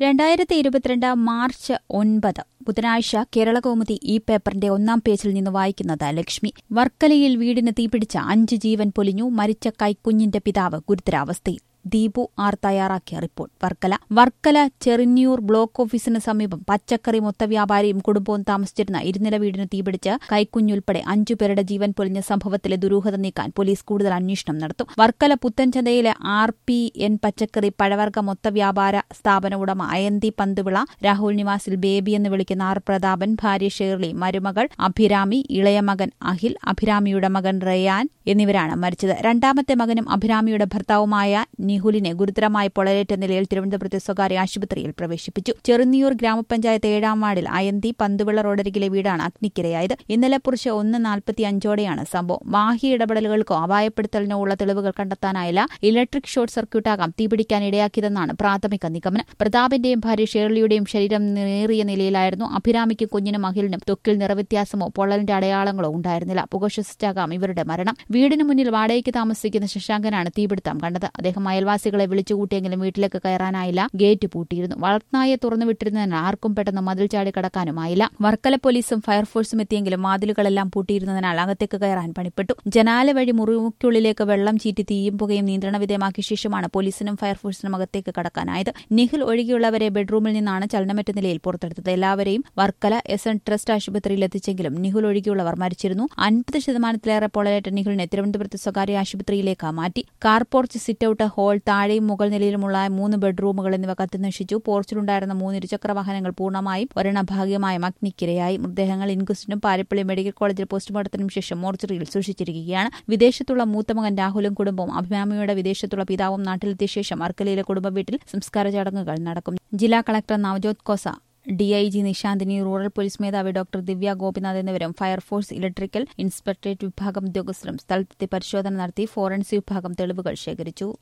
രണ്ടായിരത്തി ഇരുപത്തിരണ്ട് മാർച്ച് ഒൻപത് ബുധനാഴ്ച കേരളകൗമുദി ഈ പേപ്പറിന്റെ ഒന്നാം പേജിൽ നിന്ന് വായിക്കുന്നത് ലക്ഷ്മി വർക്കലയിൽ വീടിന് തീപിടിച്ച അഞ്ച് ജീവൻ പൊലിഞ്ഞു മരിച്ച കൈക്കുഞ്ഞിന്റെ പിതാവ് ഗുരുതരാവസ്ഥയിൽ ദീപു ആർ തയ്യാറാക്കിയ റിപ്പോർട്ട് വർക്കല വർക്കല ചെറിഞ്ഞൂർ ബ്ലോക്ക് ഓഫീസിന് സമീപം പച്ചക്കറി മൊത്തവ്യാപാരിയും കുടുംബവും താമസിച്ചിരുന്ന ഇരുനില വീടിന് തീപിടിച്ച് കൈക്കുഞ്ഞുൾപ്പെടെ അഞ്ചു പേരുടെ ജീവൻ പൊലിഞ്ഞ സംഭവത്തിലെ ദുരൂഹത നീക്കാൻ പോലീസ് കൂടുതൽ അന്വേഷണം നടത്തും വർക്കല പുത്തൻചന്തയിലെ ആർ പി എൻ പച്ചക്കറി പഴവർഗ മൊത്തവ്യാപാര സ്ഥാപന ഉടമ അയന്തി പന്തുവിള രാഹുൽ നിവാസിൽ ബേബി എന്ന് വിളിക്കുന്ന ആർ പ്രതാപൻ ഭാര്യ ഷേർലി മരുമകൾ അഭിരാമി ഇളയ മകൻ അഖിൽ അഭിരാമിയുടെ മകൻ റയാൻ എന്നിവരാണ് മരിച്ചത് രണ്ടാമത്തെ മകനും അഭിരാമിയുടെ ഭർത്താവുമായ നിഹുലിനെ ഗുരുതരമായി പൊള്ളലേറ്റ നിലയിൽ തിരുവനന്തപുരത്തെ സ്വകാര്യ ആശുപത്രിയിൽ പ്രവേശിപ്പിച്ചു ചെറുന്നിയൂർ ഗ്രാമപഞ്ചായത്ത് ഏഴാം വാർഡിൽ അയന്തി പന്തുവിള റോഡരികിലെ വീടാണ് അഗ്നിക്കിരയായത് ഇന്നലെ പുരുഷ ഒന്ന് നാൽപ്പത്തി അഞ്ചോടെയാണ് സംഭവം ബാഹ്യ ഇടപെടലുകൾക്കോ അപായപ്പെടുത്തലിനോ ഉള്ള തെളിവുകൾ കണ്ടെത്താനായില്ല ഇലക്ട്രിക് ഷോർട്ട് സർക്യൂട്ടാകാം തീപിടിക്കാൻ ഇടയാക്കിയതെന്നാണ് പ്രാഥമിക നിഗമനം പ്രതാപിന്റെയും ഭാര്യ ഷേർലിയുടെയും ശരീരം നേറിയ നിലയിലായിരുന്നു അഭിരാമിക്കും കുഞ്ഞിനും അഖിലിനും ത്വക്കിൽ നിറവ്യത്യാസമോ പൊള്ളലിന്റെ അടയാളങ്ങളോ ഉണ്ടായിരുന്നില്ല പുകശ്വസിച്ചാകാം ഇവരുടെ മരണം വീടിന് മുന്നിൽ വാടകയ്ക്ക് താമസിക്കുന്ന ശശാങ്കനാണ് തീപിടുത്തം കണ്ടത് അദ്ദേഹം അയൽവാസികളെ വിളിച്ചുകൂട്ടിയെങ്കിലും വീട്ടിലേക്ക് കയറാനായില്ല ഗേറ്റ് പൂട്ടിയിരുന്നു വളർത്തുനായെ തുറന്നു വിട്ടിരുന്നതിനാൽ ആർക്കും പെട്ടെന്ന് മതിൽ ചാടി കടക്കാനുമായില്ല വർക്കല പോലീസും ഫയർഫോഴ്സും എത്തിയെങ്കിലും വാതിലുകളെല്ലാം പൂട്ടിയിരുന്നതിനാൽ അകത്തേക്ക് കയറാൻ പണിപ്പെട്ടു ജനാല വഴി മുറിമുക്കുള്ളിലേക്ക് വെള്ളം ചീറ്റി തീയും പുകയും നിയന്ത്രണ വിധേയമാക്കിയ ശേഷമാണ് പോലീസിനും ഫയർഫോഴ്സിനും അകത്തേക്ക് കടക്കാനായത് നിഖിൽ ഒഴികെയുള്ളവരെ ബെഡ്റൂമിൽ നിന്നാണ് ചലനമറ്റ നിലയിൽ പുറത്തെടുത്തത് എല്ലാവരെയും വർക്കല എസ് എൻ ട്രസ്റ്റ് ആശുപത്രിയിൽ എത്തിച്ചെങ്കിലും നിഖിൽ ഒഴികെയുള്ളവർ മരിച്ചിരുന്നു അൻപത് ശതമാനത്തിലേറെ പൊള്ളലേറ്റ നിഖിലിനെ തിരുവനന്തപുരത്ത് സ്വകാര്യ ആശുപത്രിയിലേക്ക് മാറ്റി കാർ പോർച്ച് സിറ്റൌട്ട് ഹോൾ താഴെയും മുകൾ നിലയിലുമുള്ള മൂന്ന് ബെഡ്റൂമുകൾ എന്നിവ കത്തിനശിച്ചു പോർച്ചിലുണ്ടായിരുന്ന മൂന്ന് ഇരുചക്ര വാഹനങ്ങൾ പൂർണ്ണമായും ഒരെണ്ണ ഭാഗികമായും അഗ്നിക്കിരയായി മൃതദേഹങ്ങൾ ഇൻക്വസ്റ്റിനും പാരിപ്പള്ളി മെഡിക്കൽ കോളേജിൽ പോസ്റ്റ്മോർട്ടത്തിനും ശേഷം മോർച്ചറിയിൽ സൂക്ഷിച്ചിരിക്കുകയാണ് വിദേശത്തുള്ള മൂത്തമകൻ രാഹുലും കുടുംബവും അഭിരാമിയുടെ വിദേശത്തുള്ള പിതാവും നാട്ടിലെത്തിയ ശേഷം അർക്കലയിലെ കുടുംബ വീട്ടിൽ സംസ്കാര ചടങ്ങുകൾ നടക്കും ജില്ലാ collector Navjot Khosa DIG Nishanthini rural police മേധാവി ഡോക്ടർ ദിവ്യ ഗോപിനാഥ് എന്നിവരും ഫയർഫോഴ്സ് ഇലക്ട്രിക്കൽ ഇൻസ്പെക്ടറേറ്റ് വിഭാഗം ഉദ്യോഗസ്ഥരും സ്ഥലത്തെത്തി പരിശോധന നടത്തി ഫോറൻസിക് വിഭാഗം തെളിവുകൾ ശേഖരിച്ചു